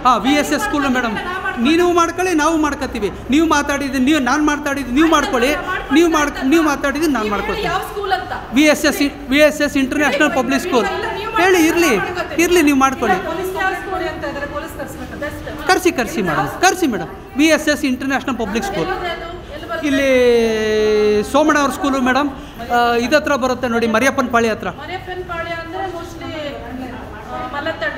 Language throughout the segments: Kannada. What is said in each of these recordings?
ಹಾಂ V S S school madam ನೀವು ಮಾಡ್ಕೊಳ್ಳಿ ನಾವು ಮಾಡ್ಕೊತೀವಿ ನೀವು ಮಾತಾಡಿದ್ದು ನೀವು ನಾನು ಮಾತಾಡಿದ್ದು ನೀವು ಮಾಡ್ಕೊಳ್ಳಿ ನೀವು ಮಾಡ್ ನೀವು ಮಾತಾಡಿದ್ದು ನಾನು ಮಾಡ್ಕೊಳ್ತೀನಿ ಯಾವ ಸ್ಕೂಲ್ ಅಂತ V S S V S S international public school ಹೇಳಿ ಇರಲಿ ಇರಲಿ ನೀವು ಮಾಡ್ಕೊಳ್ಳಿ ಪೊಲೀಸ್ ಯಾವ ಸ್ಕೂಲ್ ಅಂತ ಇದ್ದಾರೆ ಪೊಲೀಸ್ ಕರ್ಸ್ಬೇಕು ಬೆಸ್ಟ್ ಕರ್ಸಿ ಕರ್ಸಿ ಮೇಡಮ್ ಕರ್ಸಿ madam V S S international public school ಎಲ್ಲಿ ಬರುತ್ತೆ ಇಲ್ಲಿ ಸೋಮಣ್ಣ ಅವ್ರ ಸ್ಕೂಲು ಮೇಡಮ್ ಇದತ್ರ ಬರುತ್ತೆ ನೋಡಿ ಮರಿಯಪ್ಪನ ಪಾಳಿ ಹತ್ರ ಮನೆಯಪ್ಪನ ಪಾಳ್ಯ ಅಂದ್ರೆ ಮೋಸ್ಟ್ಲಿ ಮಲತ್ತಳ್ಳಿ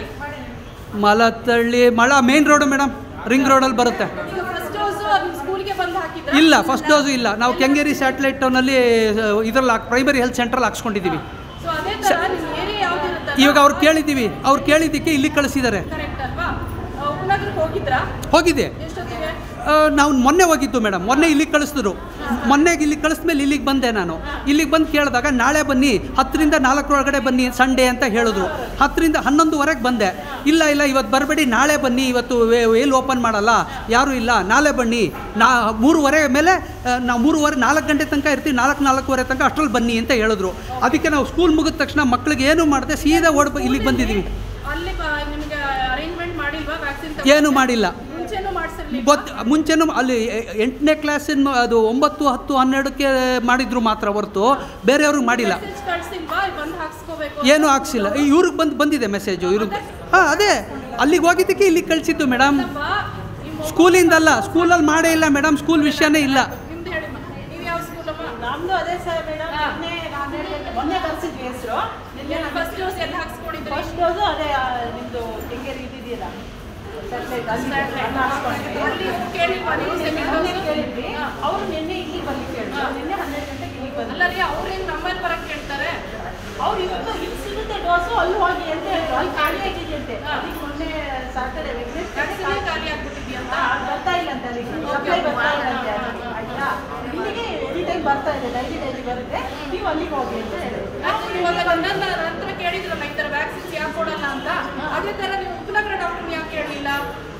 ಮಲತಳ್ಳಿ ಮಳ ಮೇನ್ ರೋಡು ಮೇಡಮ್ ರಿಂಗ್ ರೋಡಲ್ಲಿ ಬರುತ್ತೆ ಈಗ ಫಸ್ಟ್ ಡೋಸ್ ಸ್ಕೂಲ್ಗೆ ಬಂದು ಹಾಕಿದ್ರೆ ಇಲ್ಲ ಫಸ್ಟ್ ಡೋಸು ಇಲ್ಲ ನಾವು ಕೆಂಗೇರಿ ಸ್ಯಾಟಲೈಟ್ ಟೌನಲ್ಲಿ ಇದರಲ್ಲಿ ಪ್ರೈಮರಿ ಹೆಲ್ತ್ ಸೆಂಟ್ರಲ್ಲಿ ಹಾಕ್ಸ್ಕೊಂಡಿದ್ದೀವಿ ಸೊ ಅದೇ ತರ ನಿಮ್ಮ ಏರಿಯಾ ಯಾವ್ದಿರುತ್ತೆ ಇವಾಗ ಅವ್ರು ಕೇಳಿದ್ದೀವಿ ಅವ್ರು ಕೇಳಿದ್ದಕ್ಕೆ ಇಲ್ಲಿ ಕಳಿಸಿದ್ದಾರೆ ಕರೆಕ್ಟ್ ಅಲ್ವಾ ಉಪನಗರಕ್ಕೆ ಹೋಗಿದ್ರಾ ಹೋಗಿದೆ ಎಷ್ಟೊತ್ತಿಗೆ ಆ, ನಾವು ಮೊನ್ನೆ ಹೋಗಿದ್ದು ಮೇಡಮ್ ಮೊನ್ನೆ ಇಲ್ಲಿಗೆ ಕಳಿಸಿದ್ರು ಮೊನ್ನೆಗೆ ಇಲ್ಲಿಗೆ ಕಳಿಸ್ಮೇಲೆ ಇಲ್ಲಿಗೆ ಬಂದೆ ನಾನು ಇಲ್ಲಿಗೆ ಬಂದು ಕೇಳಿದಾಗ ನಾಳೆ ಬನ್ನಿ ಹತ್ತರಿಂದ ನಾಲ್ಕರೊಳಗಡೆ ಬನ್ನಿ ಸಂಡೇ ಅಂತ ಹೇಳಿದ್ರು ಹತ್ತರಿಂದ ಹನ್ನೊಂದುವರೆಗೆ ಬಂದೆ ಇಲ್ಲ ಇಲ್ಲ ಇವತ್ತು ಬರಬೇಡಿ ನಾಳೆ ಬನ್ನಿ ಇವತ್ತು ವೇಲ್ ಓಪನ್ ಮಾಡಲ್ಲ ಯಾರೂ ಇಲ್ಲ ನಾಳೆ ಬನ್ನಿ ನಾ ಮೂರುವರೆ ಮೇಲೆ ಆ, ನಾವು ಮೂರುವರೆ ನಾಲ್ಕು ಗಂಟೆ ತನಕ ಇರ್ತೀವಿ ನಾಲ್ಕು ನಾಲ್ಕೂವರೆ ತನಕ ಅಷ್ಟರಲ್ಲಿ ಬನ್ನಿ ಅಂತ ಹೇಳಿದ್ರು ಅದಕ್ಕೆ ನಾವು ಸ್ಕೂಲ್ ಮುಗಿದ ತಕ್ಷಣ ಮಕ್ಳಿಗೆ ಏನು ಮಾಡದೆ ಸೀದಾ ಓಡ್ ಬ- ಇಲ್ಲಿಗೆ ಬಂದಿದ್ದೀವಿ ಅಲ್ಲಿ ಬ- ನಿಮ್ಗೆ ಅರೇಂಜ್ಮೆಂಟ್ ಮಾಡಿಲ್ವಾ ವ್ಯಾಕ್ಸಿನ್ ಏನು ಮಾಡಿಲ್ಲ ಮುಂಚೆನೂ ಮಾಡಿಸಿರ್ಲಿ ಗೊತ್ತು ಮುಂಚೆನೂ ಅಲ್ಲಿ ಎ- ಎಂಟನೇ ಕ್ಲಾಸಿನ ಅದು ಒಂಬತ್ತು ಹತ್ತು ಹನ್ನೆರಡಕ್ಕೆ ಮಾಡಿದ್ರು ಮಾತ್ರ ಹೊರತು ಬೇರೆಯವ್ರಿಗೆ ಮಾಡಿಲ್ಲ ಮೆಸೇಜ್ ಕಳ್ಸಿಲ್ವಾ ಬಂದು ಹಾಕ್ಸ್ಕೋಬೇಕು ಏನೂ ಹಾಕ್ಸಿಲ್ಲ ಇವ್ರಿಗೆ ಬಂದು ಬಂದಿದೆ ಮೆಸೇಜು ಇವ್ರಿಗೆ ಹಾಂ ಅದೇ ಅಲ್ಲಿಗೆ ಹೋಗಿದ್ದಕ್ಕೆ ಇಲ್ಲಿಗೆ ಕಳಿಸಿದ್ದು ಮೇಡಮ್ ಸ್ಕೂಲಿಂದಲ್ಲ ಸ್ಕೂಲಲ್ಲಿ ಮಾಡೇ ಇಲ್ಲ ಮೇಡಮ್ ಸ್ಕೂಲ್ ವಿಷಯನೇ ಇಲ್ಲ ನಿಮ್ದು ಹೇಳಿ ನೀವು ಯಾವ ಸ್ಕೂಲ್ ಅಮ್ಮ ನಮ್ದು ಅದೇ ಸರ್ ಮೇಡಮ್ ಮೊನ್ನೆ ನಾನು ಹೇಳಿದೆ ಮೊನ್ನೆ ಕಳ್ಸಿದ್ವಿ ಹೆಸರು ನಿನ್ನೆ ಫಸ್ಟ್ ಡೋಸ್ ಎಲ್ಲಿ ಹಾಕ್ಸ್ಕೊಂಡಿದ್ರಿ ಫಸ್ಟ್ ಡೋಸು ಅದೇ ಆ, ನಿಮ್ದು ಕೆಂಗೇರಿ ಇದ್ದಿದೆಯಲ್ಲ satellite ಅಲ್ಲಿ ಅದ್ನ ಹಾಕ್ಸ್ಕೊಂಡ್ವಿ. ಅಲ್ಲಿ ಕೇಳಿಲ್ವಾ ನೀವು ಸೆಕೆಂಡ್ ಮೊನ್ನೆ ಡೋಸ್ ಕೇಳಿದ್ವಿ ಅವರು ನಿನ್ನೆ ಇಲ್ಲಿಗೆ ಬರ್ಲಿಕ್ಕೆ ಹೇಳಿದ್ರು ನಿನ್ನೆ ಹನ್ನೆರಡು ಗಂಟೆಗೆ ಇಲ್ಲಿಗೆ ಬಂದ್ರು ಅಲ್ಲ ರೀ ಅವ್ರು ಹೆಂಗ್ ನಮ್ಮಲ್ಲಿ ಬರಕ್ ಕೇಳ್ತಾರೆ ಅವ್ರು ಇವತ್ತು ಇಲ್ಲಿ ಸಿಗುತ್ತೆ ಡೋಸು ಅಲ್ಲಿ ಹೋಗಿ ಅಂತ ಹೇಳಿದ್ರು ಅಲ್ಲಿ ಖಾಲಿ ಆಗಿದೆಯಂತೆ ಅದಕ್ಕೆ ಮೊನ್ನೆ ಸಾಟರ್ಡೆ ವ್ಯಾಕ್ಸಿನ್ ಖಾಲಿ ಆಗ್ಬಿಟ್ಟಿದ್ಯಂತ ಬರ್ತಾ ಇಲ್ಲ ಅಂತ ಅಲ್ಲಿಗೆ ಸಪ್ಲೈ ಬರ್ತಾ ಇಲ್ಲ ಅಂತೆ ಅಲ್ಲಿಗೆ, ಆಯ್ತಾ ಇಲ್ಲಿಗೆ ಎನಿ ಟೈಮ್ ಬರ್ತಾ ಇದೆ ಡೈಲಿ ಡೈಲಿ ಬರುತ್ತೆ ನೀವು ಅಲ್ಲಿಗೆ ಹೋಗಿ ಅಂತ ಹೇಳಿದ್ರು ಯಾಕೆ ಇವಾಗ ನನ್ನ ನಂತರ ಕೇಳಿದ್ರಲ್ಲ ಈ ಥರ ವ್ಯಾಕ್ಸಿನ್ಸ್ ಯಾಕೆ ಕೊಡಲ್ಲ ಅಂತ ಅದೇ ಥರ ನೀವು ಉಪನಗರ ಡಾಕ್ಟರ್ ಯಾಕೆ ಕೇಳಲಿಲ್ಲ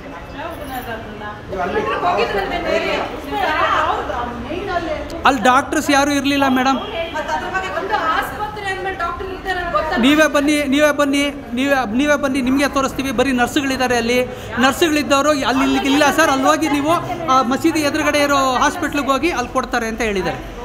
ಹೋಗಿದ್ರಲ್ಲ ಬೇರೆ ಮೇನ್ ಅಲ್ಲಿ ಅಲ್ಲಿ ಡಾಕ್ಟರ್ಸ್ ಯಾರೂ ಇರಲಿಲ್ಲ ಮೇಡಮ್ ಮತ್ತೆ ಅದ್ರ ಬಗ್ಗೆ ಒಂದು ಆಸ್ಪತ್ರೆ ಅಂದ್ಮೇಲೆ ಡಾಕ್ಟರ್ ಇರ್ತಾರೆ ಗೊತ್ತಲ್ಲ ನೀವೇ ಬನ್ನಿ ನೀವೇ ಬನ್ನಿ ನೀವೇ ನೀವೇ ಬನ್ನಿ ನಿಮಗೆ ತೋರಿಸ್ತೀವಿ ಬರೀ ನರ್ಸ್ಗಳಿದ್ದಾರೆ ಅಲ್ಲಿ ನರ್ಸ್ಗಳಿದ್ದವರು ಅಲ್ಲಿ ಇಲ್ಲಿಗೆ ಇಲ್ಲ ಸರ್ ಅಲ್ಲಿ ಹೋಗಿ ನೀವು ಆ ಮಸೀದಿ ಎದುರುಗಡೆ ಇರೋ ಹಾಸ್ಪಿಟ್ಲಿಗೆ ಹೋಗಿ ಅಲ್ಲಿ ಕೊಡ್ತಾರೆ ಅಂತ ಹೇಳಿದ್ದಾರೆ